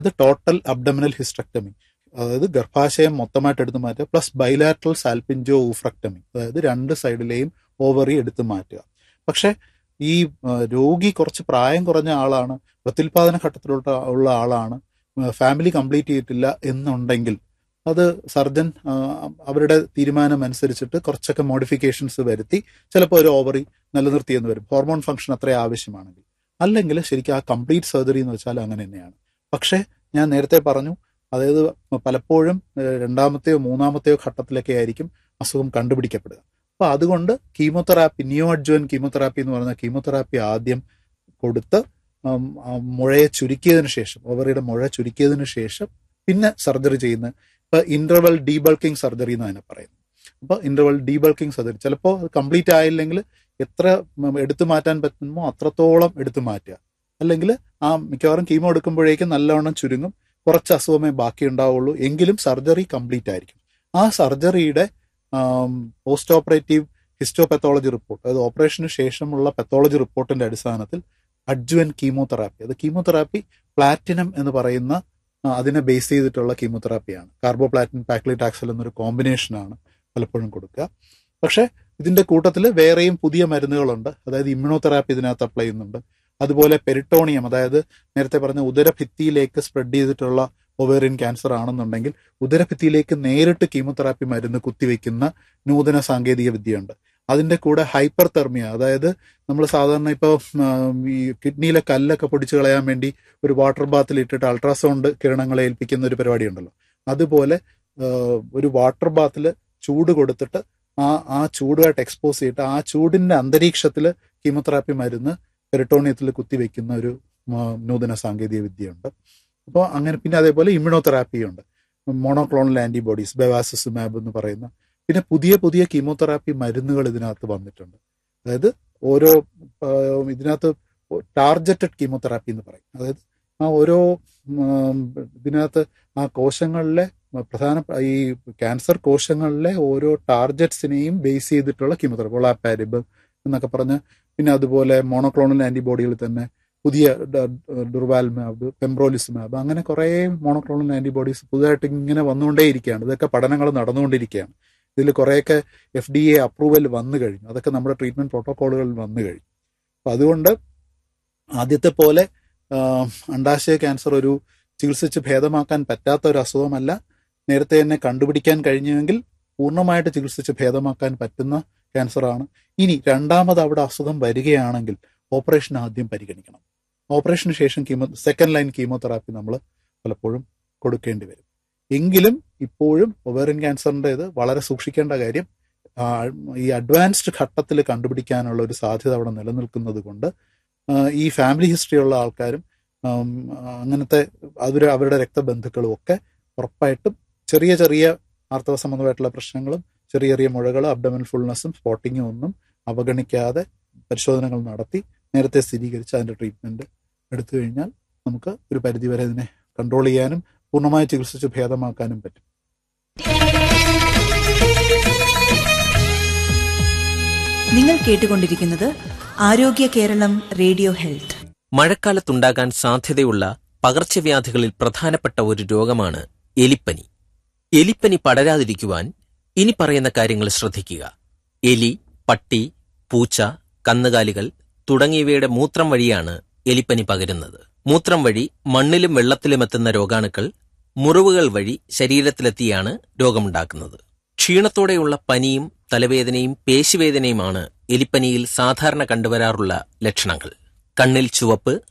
അത് total abdominal hysterectomy അതായത് ഗർഭാശയം മൊത്തമായിട്ട് എടുത്തു മാറ്റുക പ്ലസ് ബൈലാട്രൽ സാൽപിൻജോ ഊഫ്രക്ടമി അതായത് രണ്ട് സൈഡിലെയും ഓവറി എടുത്തു മാറ്റുക പക്ഷെ ഈ ആ, രോഗി കുറച്ച് പ്രായം കുറഞ്ഞ ആളാണ് പ്രത്യുൽപാദന ഘട്ടത്തിലുള്ള ഉള്ള ആളാണ് ഫാമിലി കംപ്ലീറ്റ് ചെയ്തിട്ടില്ല എന്നുണ്ടെങ്കിൽ അത് സർജൻ ആ, അവരുടെ തീരുമാനം അനുസരിച്ചിട്ട് കുറച്ചൊക്കെ മോഡിഫിക്കേഷൻസ് വരുത്തി ചിലപ്പോൾ ഒരു ഓവറി നിലനിർത്തിയെന്ന് വരും ഹോർമോൺ ഫംഗ്ഷൻ അത്ര ആവശ്യമാണെങ്കിൽ അല്ലെങ്കിൽ ശരിക്കും ആ കംപ്ലീറ്റ് സർജറി എന്ന് വെച്ചാൽ അങ്ങനെ തന്നെയാണ് പക്ഷേ ഞാൻ നേരത്തെ പറഞ്ഞു അതായത് പലപ്പോഴും ഏഹ്, രണ്ടാമത്തെയോ മൂന്നാമത്തെയോ ഘട്ടത്തിലൊക്കെ ആയിരിക്കും അസുഖം കണ്ടുപിടിക്കപ്പെടുക അപ്പൊ അതുകൊണ്ട് കീമോതെറാപ്പി നിയോ അഡ്ജുവൻ കീമോതെറാപ്പി എന്ന് പറയുന്ന കീമോതെറാപ്പി ആദ്യം കൊടുത്ത് ഉം, ആ മുഴയെ ചുരുക്കിയതിനു ശേഷം ഓവറിയുടെ മുഴ ചുരുക്കിയതിനു ശേഷം പിന്നെ സർജറി ചെയ്യുന്ന ഇപ്പൊ ഇന്റർവൽ ഡീബൾക്കിംഗ് സർജറി എന്ന് അതിനെ പറയുന്നത് അപ്പൊ ഇന്റർവൽ ഡീബൾക്കിംഗ് സർജറി ചിലപ്പോൾ കംപ്ലീറ്റ് ആയില്ലെങ്കിൽ എത്ര ഉം, എടുത്തു മാറ്റാൻ പറ്റുമോ അത്രത്തോളം എടുത്തു മാറ്റുക അല്ലെങ്കിൽ ആ മിക്കവാറും കീമോ എടുക്കുമ്പോഴേക്കും നല്ലവണ്ണം ചുരുങ്ങും കുറച്ച് അസുഖമേ ബാക്കി ഉണ്ടാവുള്ളൂ എങ്കിലും സർജറി കംപ്ലീറ്റ് ആയിരിക്കും ആ സർജറിയുടെ പോസ്റ്റ് ഓപ്പറേറ്റീവ് ഹിസ്റ്റോപെത്തോളജി റിപ്പോർട്ട് അതായത് ഓപ്പറേഷന് ശേഷമുള്ള പെത്തോളജി റിപ്പോർട്ടിന്റെ അടിസ്ഥാനത്തിൽ അഡ്ജുവൻ കീമോതെറാപ്പി അത് കീമോതെറാപ്പി പ്ലാറ്റിനം എന്ന് പറയുന്ന ആ, അതിനെ ബേസ് ചെയ്തിട്ടുള്ള കീമോതെറാപ്പിയാണ് കാർബോപ്ലാറ്റിൻ പാക്ലിറ്റാക്സൽ എന്നൊരു കോമ്പിനേഷനാണ് പലപ്പോഴും കൊടുക്കുക പക്ഷെ ഇതിന്റെ കൂട്ടത്തിൽ വേറെയും പുതിയ മരുന്നുകളുണ്ട് അതായത് ഇമ്മ്യൂണോതെറാപ്പി ഇതിനകത്ത് അപ്ലൈ ചെയ്യുന്നുണ്ട് അതുപോലെ പെരിട്ടോണിയം അതായത് നേരത്തെ പറഞ്ഞ ഉദരഭിത്തിയിലേക്ക് സ്പ്രെഡ് ചെയ്തിട്ടുള്ള ഒവേറിയൻ ക്യാൻസർ ആണെന്നുണ്ടെങ്കിൽ ഉദരഭിത്തിയിലേക്ക് നേരിട്ട് കീമോതെറാപ്പി മരുന്ന് കുത്തിവെക്കുന്ന നൂതന സാങ്കേതിക വിദ്യയുണ്ട് അതിന്റെ കൂടെ ഹൈപ്പർ തെർമിയ അതായത് നമ്മൾ സാധാരണ ഇപ്പോൾ ഈ കിഡ്നിയിലെ കല്ലൊക്കെ പൊടിച്ചു കളയാൻ വേണ്ടി ഒരു വാട്ടർ ബാത്തിൽ ഇട്ടിട്ട് അൾട്രാസൗണ്ട് കിരണങ്ങളെ ഏൽപ്പിക്കുന്ന ഒരു പരിപാടി ഉണ്ടല്ലോ അതുപോലെ ആ, ഒരു വാട്ടർ ബാത്തിൽ ചൂട് കൊടുത്തിട്ട് ആ ആ ചൂടുമായിട്ട് എക്സ്പോസ് ചെയ്തിട്ട് ആ ചൂടിന്റെ അന്തരീക്ഷത്തിൽ കീമോതെറാപ്പി മരുന്ന് പെരിട്ടോണിയത്തിൽ കുത്തിവെക്കുന്ന ഒരു ആ, നൂതന സാങ്കേതിക വിദ്യയുണ്ട് അപ്പോൾ അങ്ങനെ പിന്നെ അതേപോലെ ഇമ്മ്യൂണോതെറാപ്പി ഉണ്ട് മോണോക്ലോണൽ ആന്റിബോഡീസ് ബെവാസിസുമാബ് എന്ന് പറയുന്ന പിന്നെ പുതിയ പുതിയ കീമോതെറാപ്പി മരുന്നുകൾ ഇതിനകത്ത് വന്നിട്ടുണ്ട് അതായത് ഓരോ ആ, ഇതിനകത്ത് ടാർജറ്റഡ് കീമോതെറാപ്പി എന്ന് പറയും അതായത് ആ ഓരോ ഉം, ഇതിനകത്ത് ആ കോശങ്ങളിലെ പ്രധാന ഈ ക്യാൻസർ കോശങ്ങളിലെ ഓരോ ടാർജറ്റ്സിനെയും ബേസ് ചെയ്തിട്ടുള്ള കീമോതെറാപ്പി ഒളാപാരിബ് എന്നൊക്കെ പറഞ്ഞ് പിന്നെ അതുപോലെ മോണോക്ലോണൽ ആന്റിബോഡികൾ തന്നെ പുതിയ ഡുർവാൽമാബ് പെംബ്രോലിസ്മാബ് അങ്ങനെ കുറേ മോണോക്ലോണൽ ആന്റിബോഡീസ് പുതുതായിട്ട് ഇങ്ങനെ വന്നുകൊണ്ടേയിരിക്കുകയാണ് ഇതൊക്കെ പഠനങ്ങൾ നടന്നുകൊണ്ടിരിക്കുകയാണ് ഇതിൽ കുറേയൊക്കെ എഫ് ഡി എ അപ്രൂവൽ വന്നു കഴിഞ്ഞു അതൊക്കെ നമ്മുടെ ട്രീറ്റ്മെന്റ് പ്രോട്ടോക്കോളുകളിൽ വന്നു കഴിഞ്ഞു അപ്പൊ അതുകൊണ്ട് ആദ്യത്തെ പോലെ ആ, അണ്ടാശയ ക്യാൻസർ ഒരു ചികിത്സിച്ച് ഭേദമാക്കാൻ പറ്റാത്ത ഒരു അസുഖമല്ല നേരത്തെ തന്നെ കണ്ടുപിടിക്കാൻ കഴിഞ്ഞുവെങ്കിൽ പൂർണ്ണമായിട്ട് ചികിത്സിച്ച് ഭേദമാക്കാൻ പറ്റുന്ന ക്യാൻസറാണ് ഇനി രണ്ടാമത് അവിടെ അസുഖം വരികയാണെങ്കിൽ ഓപ്പറേഷൻ ആദ്യം പരിഗണിക്കണം ഓപ്പറേഷന് ശേഷം കീമോ സെക്കൻഡ് ലൈൻ കീമോതെറാപ്പി നമ്മൾ പലപ്പോഴും കൊടുക്കേണ്ടി വരും എങ്കിലും ഇപ്പോഴും ഒവേറിയൻ ക്യാൻസറിൻ്റെ ഇത് വളരെ സൂക്ഷിക്കേണ്ട കാര്യം ആ, ഈ അഡ്വാൻസ്ഡ് ഘട്ടത്തിൽ കണ്ടുപിടിക്കാനുള്ള ഒരു സാധ്യത അവിടെ നിലനിൽക്കുന്നത് കൊണ്ട് ആ, ഈ ഫാമിലി ഹിസ്റ്ററി ഉള്ള ആൾക്കാരും ആം, അങ്ങനത്തെ അവർ അവരുടെ രക്തബന്ധുക്കളും ഒക്കെ ഉറപ്പായിട്ടും ചെറിയ ചെറിയ ആർത്തവ സംബന്ധമായിട്ടുള്ള പ്രശ്നങ്ങളും ചെറിയ ചെറിയ മുഴകൾ അബ്ഡമൻ ഫുൾനെസ്സും സ്പോട്ടിങ്ങും ഒന്നും അവഗണിക്കാതെ പരിശോധനകൾ നടത്തി നേരത്തെ സ്ഥിരീകരിച്ച് അതിന്റെ ട്രീറ്റ്മെന്റ് എടുത്തു കഴിഞ്ഞാൽ നമുക്ക് ഒരു പരിധിവരെ ഇതിനെ കൺട്രോൾ ചെയ്യാനും പൂർണ്ണമായി ചികിത്സിച്ച് ഭേദമാക്കാനും പറ്റും നിങ്ങൾ കേട്ടുകൊണ്ടിരിക്കുന്നത് ആരോഗ്യ കേരളം റേഡിയോ ഹെൽത്ത് മഴക്കാലത്തുണ്ടാകാൻ സാധ്യതയുള്ള പകർച്ചവ്യാധികളിൽ പ്രധാനപ്പെട്ട ഒരു രോഗമാണ് എലിപ്പനി എലിപ്പനി പടരാതിരിക്കുവാൻ ഇനി പറയുന്ന കാര്യങ്ങൾ ശ്രദ്ധിക്കുക എലി പട്ടി പൂച്ച കന്നുകാലികൾ തുടങ്ങിയവയുടെ മൂത്രം വഴിയാണ് എലിപ്പനി പകരുന്നത് മൂത്രം വഴി മണ്ണിലും വെള്ളത്തിലും എത്തുന്ന രോഗാണുക്കൾ മുറിവുകൾ വഴി ശരീരത്തിലെത്തിയാണ് രോഗമുണ്ടാക്കുന്നത് ക്ഷീണത്തോടെയുള്ള പനിയും തലവേദനയും പേശിവേദനയുമാണ് എലിപ്പനിയിൽ സാധാരണ കണ്ടുവരാറുള്ള ലക്ഷണങ്ങൾ കണ്ണിൽ ചുവപ്പ്